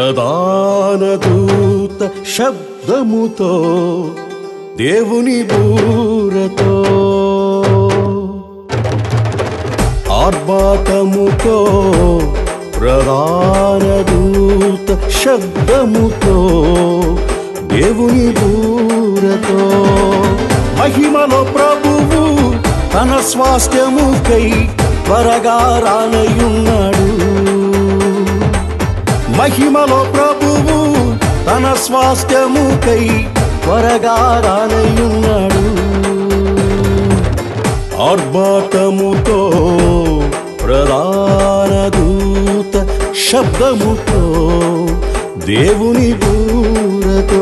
ప్రధాన దూత శబ్దముతో దేవుని బూరతో ఆర్భాటముతో ప్రధాన దూత శబ్దముతో దేవుని బూరతో మహిమలో ప్రభువు తన స్వాస్థ్యముకై త్వరగా రానయున్నాడు మహిమలో ప్రభువు తన స్వాస్థ్యముకై త్వరగా రానయున్నాడు ఆర్భాటముతో ప్రధాన దూత శబ్దముతో దేవుని బూరతో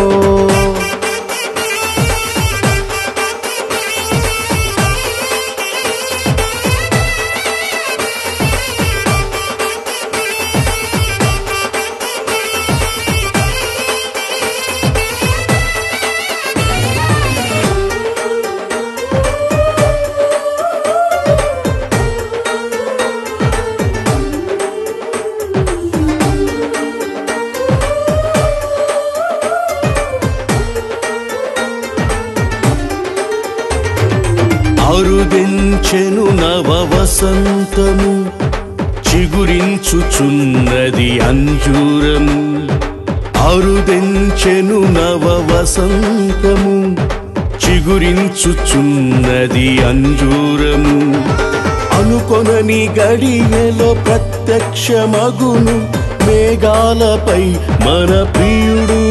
అరుదించెను నవ వసంతము చిగురించుచున్నది అంజూరము అరుదించెను నవ వసంతము చిగురించుచున్నది అంజూరము అనుకొనని గడియలో ప్రత్యక్షమగును మేఘాలపై మన ప్రియుడు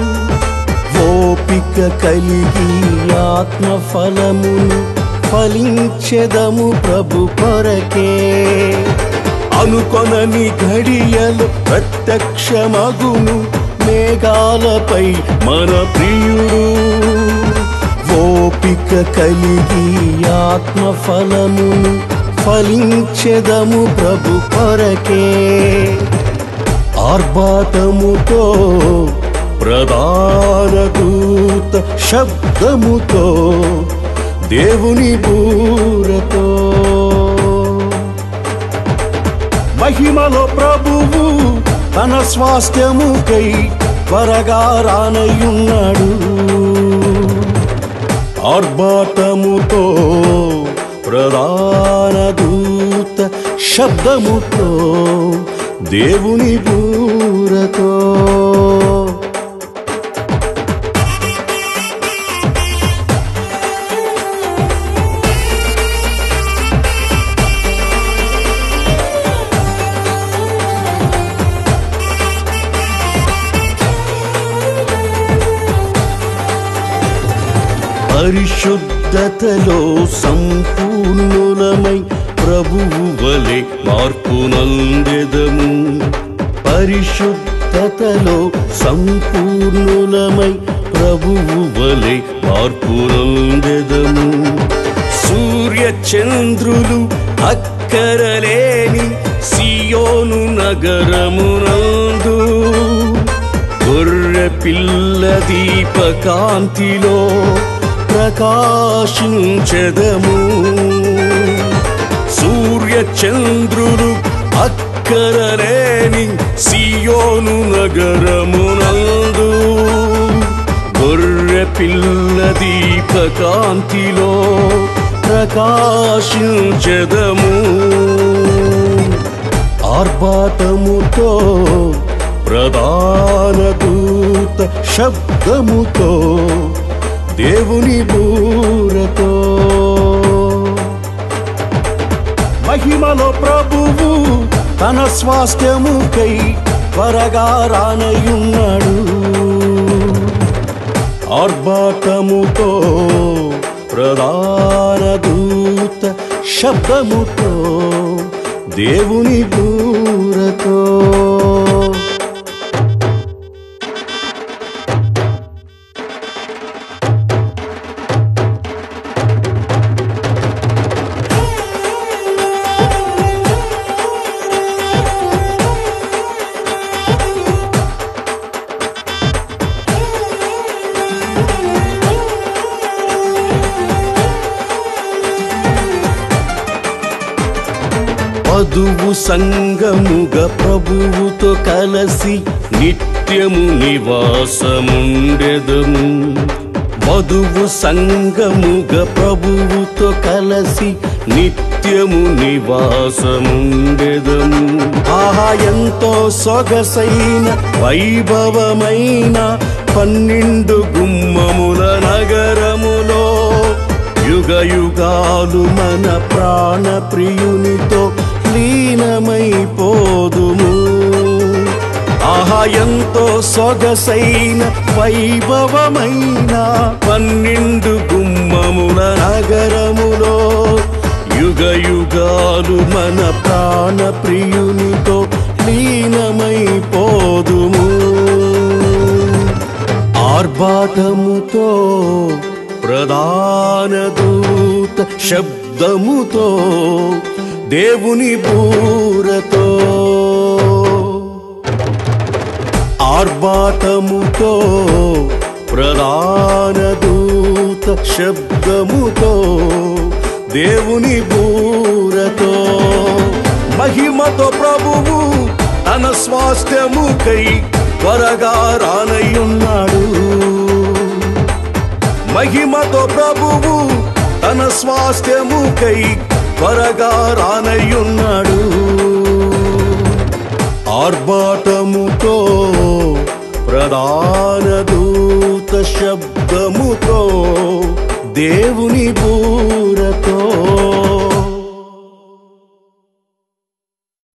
ఓపిక కలిగి ఆత్మ ఫలమును ఫలించెదము ప్రభు కొరకే అనుకొనని ఘడియలు ప్రత్యక్షమగును మేఘాలపై మన ప్రియుడు ఓపిక కలిగి ఆత్మ ఫలమును ఫలించెదము ప్రభు కొరకే ఆర్భాటముతో ప్రధాన దూత శబ్దముతో దేవుని బూరతో మహిమలో ప్రభువు తన స్వాస్థ్యముకై త్వరగా రానయున్నాడు ఆర్భాటముతో ప్రధాన దూత శబ్దముతో దేవుని బూరతో పరిశుద్ధతలో సంపూర్ణులమై ప్రభువు వలె మార్పునందెదము పరిశుద్ధతలో సంపూర్ణులమై ప్రభువు వలె మార్పునందెదము సూర్య చంద్రులు అక్కరలేని సియోను నగరమునందు గొర్రె పిల్ల దీపకాంతిలో ప్రకాశించదము సూర్య చంద్రులు అక్కరలేని సియోను నగరమునందు గొర్రె పిల్ల దీపకాంతిలో ప్రకాశించదము ఆర్భాటముతో ప్రధాన దూత శబ్దముతో దేవుని బూరతో మహిమలో ప్రభువు తన స్వాస్థ్యముకై త్వరగా రానయున్నాడు ఆర్భాటముతో ప్రధాన దూత శబ్దముతో దేవుని బూరతో వధువు సంగముగా ప్రభువుతో కలసి నిత్యము నివాసముండెదము వధువు సంగముగా ప్రభువుతో కలసి నిత్యము నివాసముండెదము ఆహా ఎంతో సొగసైన వైభవమైన పన్నెండు గుమ్మముల నగరములో యుగ యుగాలు మన ప్రాణ ప్రియునితో లీనమైపోదుము ఆహా ఎంతో సొగసైన వైభవమైన పన్నెండు గుమ్మముల నగరములో యుగ యుగాలు మన ప్రాణ ప్రియునితో లీనమైపోదుము ఆర్భాటముతో ప్రధాన దూత శబ్దముతో దేవుని బూరతో ఆర్భాటముతో ప్రధాన దూత శబ్దముతో దేవుని బూరతో మహిమతో ప్రభువు తన స్వాస్థ్యముకై త్వరగా రానయ్యున్నాడు మహిమతో ప్రభువు తన స్వాస్థ్యముకై త్వరగా రానయ్యున్నాడు ఆర్భాటముతో ప్రధాన దూత శబ్దముతో దేవుని బూరతో